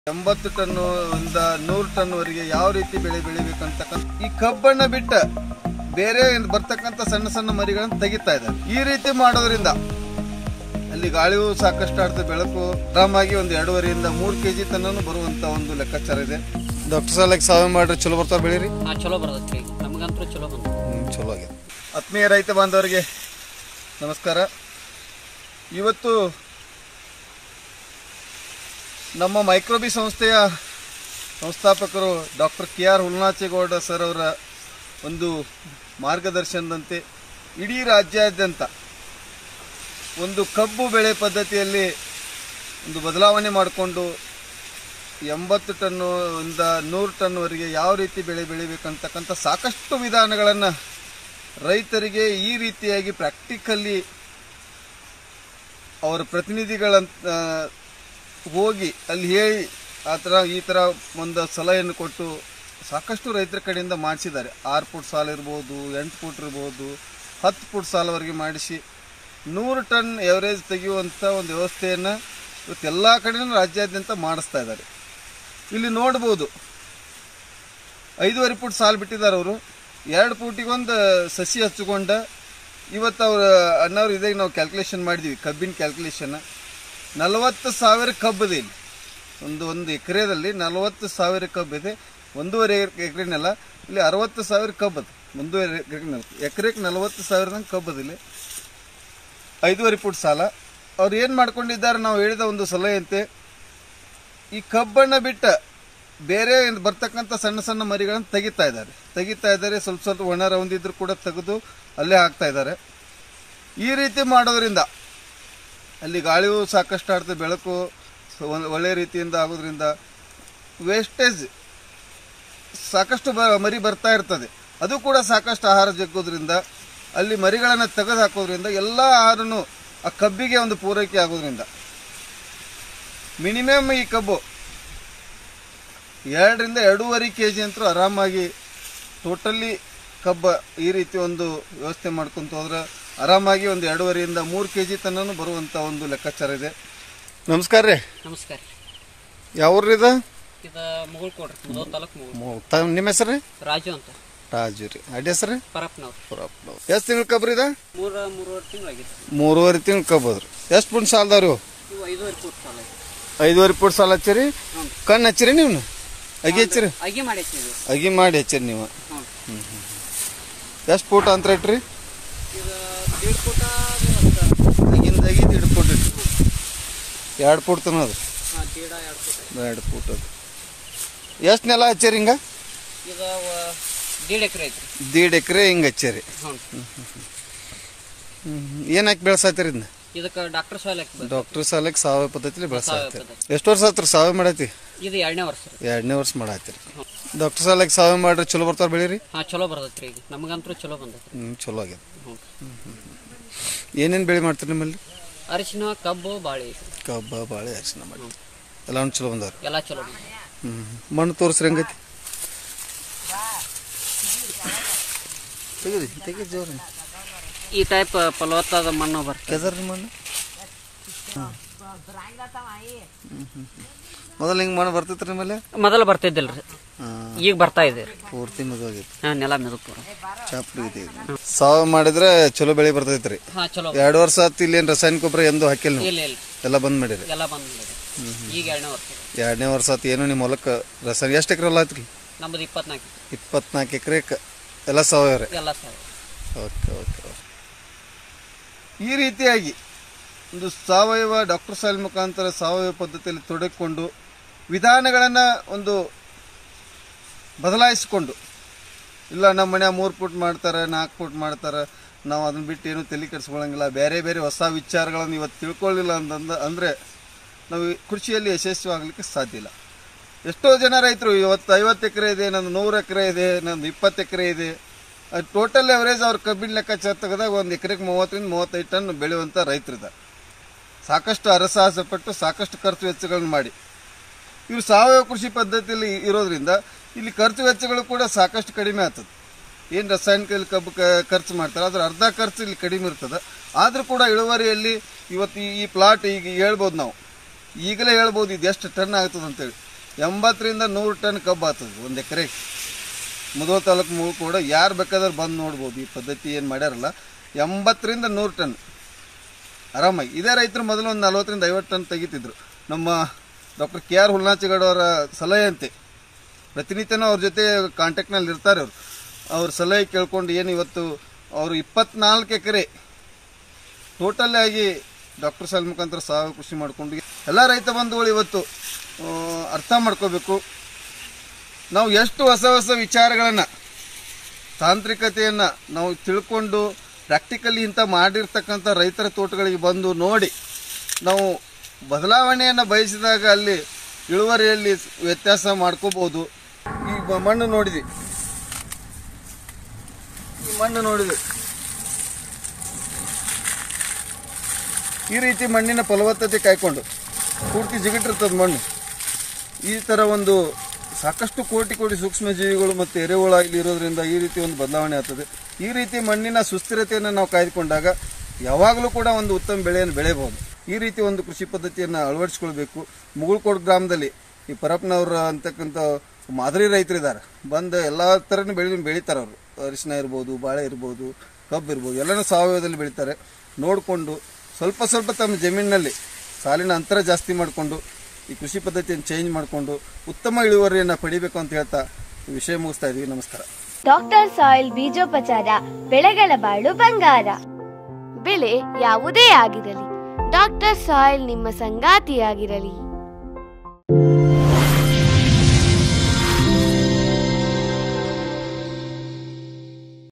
ಎಂಬತ್ತು ಟನ್ನು ಇಂದ ನೂರು ಟನ್ವರೆಗೆ ಯಾವ ರೀತಿ ಬೆಳೆ ಬೆಳಿಬೇಕಂತಕ್ಕಂಥ ಈ ಕಬ್ಬನ್ನ ಬಿಟ್ಟ ಬೇರೆ ಬರ್ತಕ್ಕಂಥ ಸಣ್ಣ ಸಣ್ಣ ಮರಿಗಳನ್ನು ತೆಗಿತಾ ಇದ್ದಾರೆ ಈ ರೀತಿ ಮಾಡೋದ್ರಿಂದ ಅಲ್ಲಿ ಗಾಳಿಯೂ ಸಾಕಷ್ಟು ಆಡ್ತದೆ ಬೆಳಕು ಆರಾಮಾಗಿ ಒಂದು ಎರಡೂವರೆಯಿಂದ ಮೂರು ಕೆ ಜಿ ತನೂ ಬರುವಂತ ಒಂದು ಲೆಕ್ಕಾಚಾರ ಇದೆ ಡಾಕ್ಟರ್ ಸಾಲಕ್ಕೆ ಸಾವಯವ ಮಾಡ್ರಿ ಚಲೋ ಬರ್ತಾವ ಬೆಳಿರಿ ಹಾಂ ಚಲೋ ಬರ್ತೈತಿ ರೀ ನಮಗಂತೂ ಚಲೋ ಬಂದ ಚಲೋ ಆಗಿದೆ ಆತ್ಮೀಯ ರೈತ ಬಾಂಧವರಿಗೆ ನಮಸ್ಕಾರ ಇವತ್ತು ನಮ್ಮ ಮೈಕ್ರೋಬಿ ಸಂಸ್ಥೆಯ ಸಂಸ್ಥಾಪಕರು doctor K R Hulnachegowda sir ಅವರ ಒಂದು ಮಾರ್ಗದರ್ಶನದಂತೆ ಇಡೀ ರಾಜ್ಯಾದ್ಯಂತ ಒಂದು ಕಬ್ಬು ಬೆಳೆ ಪದ್ಧತಿಯಲ್ಲಿ ಒಂದು ಬದಲಾವಣೆ ಮಾಡಿಕೊಂಡು ಎಂಬತ್ತು ಟನ್ನು ಇಂದ ನೂರು ಟನ್ವರೆಗೆ ಯಾವ ರೀತಿ ಬೆಳೆ ಬೆಳಿಬೇಕಂತಕ್ಕಂಥ ಸಾಕಷ್ಟು ವಿಧಾನಗಳನ್ನು ರೈತರಿಗೆ ಈ ರೀತಿಯಾಗಿ ಪ್ರಾಕ್ಟಿಕಲ್ಲಿ ಅವರ ಪ್ರತಿನಿಧಿಗಳಂತ ಹೋಗಿ ಅಲ್ಲಿ ಹೇಳಿ ಆ ಥರ ಈ ಥರ ಒಂದು ಸಲಹೆಯನ್ನು ಕೊಟ್ಟು ಸಾಕಷ್ಟು ರೈತರ ಕಡೆಯಿಂದ ಮಾಡಿಸಿದ್ದಾರೆ ಆರು ಫುಟ್ ಸಾಲ ಇರ್ಬೋದು ಎಂಟು ಫುಟ್ ಇರ್ಬೋದು ಹತ್ತು ಫುಟ್ ಸಾಲವರೆಗೆ ಮಾಡಿಸಿ ನೂರು ಟನ್ ಎವರೇಜ್ ತೆಗೆಯುವಂಥ ಒಂದು ವ್ಯವಸ್ಥೆಯನ್ನು ಇವತ್ತೆಲ್ಲ ಕಡೆನೂ ರಾಜ್ಯಾದ್ಯಂತ ಮಾಡಿಸ್ತಾ ಇದ್ದಾರೆ ಇಲ್ಲಿ ನೋಡ್ಬೋದು ಐದೂವರೆ ಫುಟ್ ಸಾಲು ಬಿಟ್ಟಿದ್ದಾರೆ ಅವರು ಎರಡು ಫೂಟಿಗೊಂದು ಸಸಿ ಹಚ್ಚಿಕೊಂಡ ಇವತ್ತು ಅವ್ರ ಅಣ್ಣವ್ರು ಇದಾಗ ನಾವು ಕ್ಯಾಲ್ಕುಲೇಷನ್ ಮಾಡಿದ್ವಿ ಕಬ್ಬಿನ ಕ್ಯಾಲ್ಕುಲೇಷನ್ ನಲವತ್ತು ಸಾವಿರ ಕಬ್ಬಿದೆ ಇಲ್ಲಿ ಒಂದು ಒಂದು ಎಕರೆದಲ್ಲಿ ನಲವತ್ತು ಸಾವಿರ ಕಬ್ಬಿದೆ ಒಂದೂವರೆ ಎಕರೆನೆಲ್ಲ ಇಲ್ಲಿ ಅರವತ್ತು ಸಾವಿರ ಕಬ್ಬದು ಒಂದೂವರೆ ಎಕರೆನೆಲ್ಲ ಎಕರೆಗೆ ನಲವತ್ತು ಸಾವಿರದಂಗೆ ಕಬ್ಬದಿಲ್ಲಿ ಐದೂವರೆ ಫುಟ್ ಸಾಲ ಅವ್ರು ಏನು ಮಾಡ್ಕೊಂಡಿದ್ದಾರೆ ನಾವು ಹೇಳಿದ ಒಂದು ಸಲಹೆಯಂತೆ ಈ ಕಬ್ಬನ್ನು ಬಿಟ್ಟ ಬೇರೆ ಬರ್ತಕ್ಕಂಥ ಸಣ್ಣ ಸಣ್ಣ ಮರಿಗಳನ್ನು ತೆಗಿತಾ ಇದ್ದಾರೆ ತೆಗಿತಾ ಇದ್ದಾರೆ ಸ್ವಲ್ಪ ಸ್ವಲ್ಪ ಒಣ ರೌಂದಿದ್ರು ಕೂಡ ತೆಗೆದು ಅಲ್ಲೇ ಹಾಕ್ತಾ ಇದ್ದಾರೆ ಈ ರೀತಿ ಮಾಡೋದ್ರಿಂದ ಅಲ್ಲಿ ಗಾಳಿಯೂ ಸಾಕಷ್ಟು ಆಡ್ತದೆ ಬೆಳಕು ಸ- ಒ- ಒಳ್ಳೆ ರೀತಿಯಿಂದ ಆಗೋದ್ರಿಂದ ವೇಸ್ಟೇಜ್ ಸಾಕಷ್ಟು ಬ ಮರಿ ಬರ್ತಾ ಇರ್ತದೆ ಅದು ಕೂಡ ಸಾಕಷ್ಟು ಆಹಾರ ಜಗ್ಗೋದ್ರಿಂದ ಅಲ್ಲಿ ಮರಿಗಳನ್ನು ತೆಗೆದು ಹಾಕೋದ್ರಿಂದ ಎಲ್ಲ ಆಹಾರನು ಆ ಕಬ್ಬಿಗೆ ಒಂದು ಪೂರೈಕೆ ಆಗೋದ್ರಿಂದ ಮಿನಿಮಮ್ ಈ ಕಬ್ಬು ಎರಡರಿಂದ ಎರಡೂವರೆ ಕೆ ಜಿ ಅಂತೂ ಆರಾಮಾಗಿ ಟೋಟಲಿ ಕಬ್ಬ ಈ ರೀತಿ ಒಂದು ವ್ಯವಸ್ಥೆ ಮಾಡ್ಕೊಂತ ಹೋದ್ರೆ ಆರಾಮಾಗಿ ಒಂದು ಎರಡೂವರೆಯಿಂದ ಮೂರು ಕೆ ಜಿ ತನೂ ಬರುವಂಥ ಒಂದು ಲೆಕ್ಕಾಚಾರ ಇದೆ ನಮಸ್ಕಾರ ರೀ ನಮಸ್ಕಾರ ರೀ ಯಾವ್ರಿ ಇದು ಇದು ಮುಗುಳ್ ಕೊಡ್ರಿ ಮುದೋ ತಾಲೂಕು ಮುಗುಳ್ ಮೊ- ತ- ನಿಮ್ಮ ಹೆಸರು ರೀ ರಾಜು ಅಂತ ರಾಜು ರೀ ಅಡ್ಡಿ ಹೆಸರು ರೀ ಪರಪ್ಪನವ್ರು ಎಷ್ಟು ತಿಂಗಳು ಕಬ್ರಿ ಇದು ಮೂರ ಮೂರುವರೆ ತಿಂಗಳಾಗಿತ್ತು ಮೂರುವರೆ ತಿಂಗಳು ಕಬ್ಬು ಅದ್ರಿ ಎಷ್ಟು ಪುಂಡ್ ಸಾಲದವ್ರಿ ಇವು ಇವು ಐದುವರೆ ಫೂಟ್ ಸಾಲ ಐತಿ ಐದುವರೆ ಪುಟ್ ಸಾಲ ಹಚ್ಚಿರಿ ಹ್ಞೂ ಕಣ್ಣು ಹಚ್ಚಿರಿ ನೀವು ಅಗಿ ಹಚ್ಚಿರಿ ಅಗಿ ಮಾಡೈತಿ ಇದು ಅಗಿ ಮಾಡಿ ಹಚ್ಚಿರಿ ನೀವು ಹ್ಞೂ ಎಷ್ಟು ಫೂಟ್ ಅಂತ ಇಟ್ರಿ ಇದು ದೇಡ್ ಫೂಟ ಅಗಿಂದ ಅಗಿ ಎರಡು ಫೂಟ್ ಇಟ್ರಿ ಎರಡು ಫೂಟ್ ತನ ಅದು ಹಾಂ ದೇಡ ಎರಡು ಫೂಟ ಎರಡು ಫೂಟ್ ಅದು ಎಷ್ಟು ನೆಲ ಹಚ್ಚಿರಿ ಹಿಂಗೆ ಇದು ವ- ದೇಡ್ ಎಕರೆ ಐತ್ರಿ ದೀಡ್ ಎಕರೆ ಹಿಂಗೆ ಹಚ್ಚಿರಿ ಹ್ಞೂ ಏನು ಹಾಕಿ ಬೆಳೆಸತ್ತೀರಿ ಇದನ್ನ ಇದಕ್ಕೆ ಡಾಕ್ಟರ್ ಸಾಯಿಲ್ ಹಾಕಿ ಡಾಕ್ಟರ್ ಸಾಲಕ್ಕೆ ಸಾವಯವ ಪದ್ಧತಿಲಿ ಸಾವಯವ ಬೆಳೆಸತ್ತೀರಿ ಪದ್ಧತಿ ಎಷ್ಟು ವರ್ಷ ಆತ್ರಿ ಸಾವಯವ ಮಾಡೈತಿ ಇದು ಎರಡನೇ ವರ್ಷ ರೀ ಎರಡನೇ ವರ್ಷ ಮಾಡತ್ತೀರಿ ಡಾಕ್ಟರ್ ಸಾಲಕ್ಕೆ ಸಾವಯವ ಮಾಡ್ರಿ ಚಲೋ ಬರ್ತಾವ ಬೆಳಿರಿ ಹಾಂ ಚಲೋ ಬರ್ತೈತಿ ರೀ ಈಗ ನಮಗಂತೂ ಚಲೋ ಬಂದೈತಿ ಹ್ಞೂ ಚಲೋ ಆಗ್ಯದ ಹ್ಞೂ ಏನೇನು ಬೆಳೆ ಮಾಡ್ತೀರಿ ನಿಮ್ಮಲ್ಲಿ ಅರಿಶಿನ ಕಬ್ಬು ಬಾಳೆ ಐತ್ರಿ ಕಬ್ಬ ಬಾಳೆ ಅರಿಶಿನ ಮಾಡಿ ಎಲ್ಲ ಒಂದು ಚಲೋ ಬಂದವ್ರಿ ಎಲ್ಲ ಚಲೋ ಬಂದೈತಿ ಹ್ಞೂ ಮಣ್ಣು ತೋರಿಸ್ರಿ ಹೆಂಗೈತಿ ತೆಗೀರಿ ತೆಗೀರಿ ಜೋರಿ ಈ ಟೈಪ್ ಫಲವತ್ತಾದ ಮಣ್ಣು ಬರ್ತದೆ ಕೆದರ್ರಿ ಮಣ್ಣು ಮೊದಲು ಹಿಂಗೆ ಮಣ್ಣು ಬರ್ತೈತ್ರಿ ನಿಮ್ಮಲ್ಲಿ ಮೊದಲು ಬರ್ತಿದ್ದಿಲ್ರಿ ಹಾಂ ಈಗ ಬರ್ತಾ ಇದೆ ಪೂರ್ತಿ ಮದುವಾಗೈತಿ ಹಾಂ ನೆಲ ಮೆದಪುರ ಚಾಪ್ಡಿ ಐತಿ ಸಾವು ಮಾಡಿದ್ರೆ ಚಲೋ ಬೆಳೆ ಬರ್ತೈತ್ರಿ ಹಾಂ ಚಲೋ ಎರಡು ವರ್ಷ ಆತು ಇಲ್ಲಿ ಏನು ರಾಸಾಯನಿಕ ಗೊಬ್ಬರ ಎಂದು ಹಾಕಿಲ್ಲ ನೀವು ಇಲ್ಲ ಇಲ್ಲ ಎಲ್ಲ ಬಂದ್ ಮಾಡಿರಿ ಎಲ್ಲ ಬಂದಿದೆ ಈಗ ಎರಡನೇ ವರ್ಷ ಎರಡನೇ ವರ್ಷ ಆತು ಏನು ನಿಮ್ಮ ಹೊಲಕ್ಕೆ ರಾಸಾಯನಿಕ ಎಷ್ಟು ಎಕರೆ ಹೊಲ ಆತ್ರಿ ನಮ್ಮದು ಇಪ್ಪತ್ನಾಲ್ಕು ಇಪ್ಪತ್ನಾಲ್ಕು ಎಕರೆಗೆ ಎಲ್ಲ ಸಾವಯವ ರೀ ಎಲ್ಲ ಸರ್ ಓಕೆ ಓಕೆ ಓಕೆ ಈ ರೀತಿಯಾಗಿ ಒಂದು ಸಾವಯವ ಡಾಕ್ಟರ್ ಸಾಯಿಲ್ ಮುಖಾಂತರ ಸಾವಯವ ಪದ್ಧತಿಯಲ್ಲಿ ತೊಡಗಿಕೊಂಡು ವಿಧಾನಗಳನ್ನು ಒಂದು ಬದಲಾಯಿಸಿಕೊಂಡು ಇಲ್ಲ ನಮ್ಮ ಮನೆ ಮೂರು ಫುಟ್ ಮಾಡ್ತಾರೆ ನಾಲ್ಕು ಫುಟ್ ಮಾಡ್ತಾರೆ ನಾವು ಅದನ್ನ ಬಿಟ್ಟು ಏನು ತಲೆ ಕೆಡಿಸ್ಕೊಳ್ಳಂಗಿಲ್ಲ ಬೇರೆ ಬೇರೆ ಹೊಸ ವಿಚಾರಗಳನ್ನು ಇವತ್ತು ತಿಳ್ಕೊಳ್ಳಿಲ್ಲ ಅಂತಂದ ಅಂದರೆ ನಾವು ಈ ಕೃಷಿಯಲ್ಲಿ ಯಶಸ್ವಿ ಆಗಲಿಕ್ಕೆ ಸಾಧ್ಯ ಇಲ್ಲ ಎಷ್ಟೋ ಜನ ರೈತರು ಇವತ್ತು ಐವತ್ತು ಎಕರೆ ಇದೆ ನಂದು ನೂರು ಎಕರೆ ಇದೆ ನಂದು ಇಪ್ಪತ್ತು ಎಕರೆ ಇದೆ ಟೋಟಲ್ ಅವರೇಜ್ ಅವ್ರ ಕಬ್ಬಿನ ಲೆಕ್ಕಾಚಾರ ತೆಗೆದಾಗ ಒಂದು ಎಕರೆಗೆ ಮೂವತ್ತರಿಂದ ಮೂವತ್ತೈದು ಟನ್ ಬೆಳೆಯುವಂಥ ರೈತರಿದ್ದಾರೆ ಸಾಕಷ್ಟು ಅರಸಾಹಸ ಪಟ್ಟು ಸಾಕಷ್ಟು ಖರ್ಚು ವೆಚ್ಚಗಳನ್ನು ಮಾಡಿ ಇವರು ಸಾವಯವ ಕೃಷಿ ಪದ್ಧತಿಯಲ್ಲಿ ಇರೋದ್ರಿಂದ ಇಲ್ಲಿ ಖರ್ಚು ವೆಚ್ಚಗಳು ಕೂಡ ಸಾಕಷ್ಟು ಕಡಿಮೆ ಆಗ್ತದೆ ಏನು ರಾಸಾಯನಿಕ ಇಲ್ಲಿ ಕಬ್ಬು ಕ- ಖರ್ಚು ಮಾಡ್ತಾರೆ ಅದ್ರ ಅರ್ಧ ಖರ್ಚು ಇಲ್ಲಿ ಕಡಿಮೆ ಇರ್ತದೆ ಆದರೂ ಕೂಡ ಇಳುವರಿಯಲ್ಲಿ ಇವತ್ತು ಈ- ಈ ಪ್ಲಾಟ್ ಈಗ ಹೇಳ್ಬೋದು ನಾವು ಈಗಲೇ ಹೇಳ್ಬೋದು ಇದು ಎಷ್ಟು ಟನ್ ಆಗ್ತದೆ ಅಂತೇಳಿ ಎಂಬತ್ತರಿಂದ ನೂರು ಟನ್ ಕಬ್ಬು ಆಗ್ತದೆ ಒಂದು ಎಕರೆ ಮುಧೋಳ ತಾಲೂಕು ಮುಳು ಕೂಡ ಯಾರು ಬೇಕಾದ್ರೆ ಬಂದು ನೋಡ್ಬೋದು ಈ ಪದ್ಧತಿ ಏನು ಮಾಡ್ಯಾರಲ್ಲ ಎಂಬತ್ತರಿಂದ ನೂರು ಟನ್ ಆರಾಮಾಗಿ ಇದೇ ರೈತರು ಮೊದಲು ಒಂದು ನಲ್ವತ್ತರಿಂದ ಐವತ್ತು ಟನ್ ತೆಗಿತಿದ್ರು ನಮ್ಮ ಡಾಕ್ಟರ್ ಕೆ ಆರ್ ಹುಲ್ನಾಚಿಗೌಡ ಅವರ ಸಲಹೆ ಅಂತೆ ಪ್ರತಿನಿತ್ಯನೂ ಅವ್ರ ಜೊತೆ ಕಾಂಟ್ಯಾಕ್ಟ್ನಲ್ಲಿ ಇರ್ತಾರೆ ಅವರು ಅವ್ರ ಸಲಹೆ ಕೇಳ್ಕೊಂಡು ಏನು ಇವತ್ತು ಅವರು ಇಪ್ಪತ್ನಾಲ್ಕು ಎಕರೆ ಟೋಟಲ್ ಆಗಿ ಡಾಕ್ಟರ್ ಸಾಲ್ ಮುಖಾಂತರ ಸಾವಯವ ಕೃಷಿ ಮಾಡಿಕೊಂಡು ಎಲ್ಲ ರೈತ ಬಂಧುಗಳು ಇವತ್ತು ಆ, ಅರ್ಥ ಮಾಡ್ಕೋಬೇಕು ನಾವು ಎಷ್ಟು ಹೊಸ ಹೊಸ ವಿಚಾರಗಳನ್ನು ತಾಂತ್ರಿಕತೆಯನ್ನು ನಾವು ತಿಳ್ಕೊಂಡು ಪ್ರಾಕ್ಟಿಕಲಿ ಇಂಥ ಮಾಡಿರ್ತಕ್ಕಂಥ ರೈತರ ತೋಟಗಳಿಗೆ ಬಂದು ನೋಡಿ ನಾವು ಬದಲಾವಣೆಯನ್ನು ಬಯಸಿದಾಗ ಅಲ್ಲಿ ಇಳುವರಿಯಲ್ಲಿ ವ್ಯತ್ಯಾಸ ಮಾಡ್ಕೋಬೋದು ಈ ಮ- ಮಣ್ಣು ನೋಡಿದ್ವಿ ಈ ಮಣ್ಣು ನೋಡಿದ್ವಿ ಈ ರೀತಿ ಮಣ್ಣಿನ ಫಲವತ್ತತೆ ಕಾಯ್ಕೊಂಡು ಪೂರ್ತಿ ಜಿಗಿಟ್ಟಿರ್ತದೆ ಮಣ್ಣು ಈ ಥರ ಒಂದು ಸಾಕಷ್ಟು ಕೋಟಿ ಕೋಟಿ ಸೂಕ್ಷ್ಮ ಜೀವಿಗಳು ಮತ್ತು ಎರೆಹುಳ ಇಲ್ಲಿ ಇರೋದ್ರಿಂದ ಈ ರೀತಿ ಒಂದು ಬದಲಾವಣೆ ಆಗ್ತದೆ ಈ ರೀತಿ ಮಣ್ಣಿನ ಸುಸ್ಥಿರತೆಯನ್ನು ನಾವು ಕಾಯ್ದುಕೊಂಡಾಗ ಯಾವಾಗಲೂ ಕೂಡ ಒಂದು ಉತ್ತಮ ಬೆಳೆಯನ್ನು ಬೆಳೆಯಬಹುದು ಈ ರೀತಿ ಒಂದು ಕೃಷಿ ಪದ್ಧತಿಯನ್ನು ಅಳವಡಿಸ್ಕೊಳ್ಬೇಕು ಮುಗುಳ್ಕೋಡ್ ಗ್ರಾಮದಲ್ಲಿ ಈ ಪರಪ್ಪನವ್ರ ಅಂತಕ್ಕಂಥ ಮಾದರಿ ರೈತರಿದ್ದಾರೆ ಬಂದು ಎಲ್ಲ ಥರನೂ ಬೆಳೆ ಬೆಳಿತಾರೆ ಅವರು ಅರಿಶಿನ ಇರ್ಬೋದು ಬಾಳೆ ಇರ್ಬೋದು ಕಬ್ಬು ಇರ್ಬೋದು ಎಲ್ಲನೂ ಸಾವಯವದಲ್ಲಿ ಬೆಳಿತಾರೆ ನೋಡಿಕೊಂಡು ಸ್ವಲ್ಪ ಸ್ವಲ್ಪ ತಮ್ಮ ಜಮೀನಿನಲ್ಲಿ ಸಾಲಿನ ಅಂತರ ಜಾಸ್ತಿ ಮಾಡಿಕೊಂಡು ಈ ಕೃಷಿ ಪದ್ಧತಿಯನ್ನು ಚೇಂಜ್ ಮಾಡಿಕೊಂಡು ಉತ್ತಮ ಇಳುವರಿಯನ್ನು ಪಡಿಬೇಕು ಅಂತ ಹೇಳ್ತಾ ಈ ವಿಷಯ ಮುಗಿಸ್ತಾ ಇದ್ದೀವಿ ನಮಸ್ಕಾರ ಡಾಕ್ಟರ್ ಸಾಯಿಲ್ ಬೀಜೋಪಚಾರ ಬೆಳೆಗಳ ಬಾಳು ಬಂಗಾರ ಬೆಳೆ ಯಾವುದೇ ಆಗಿರಲಿ ಡಾಕ್ಟರ್ ಸಾಯಿಲ್ ನಿಮ್ಮ ಸಂಗಾತಿಯಾಗಿರಲಿ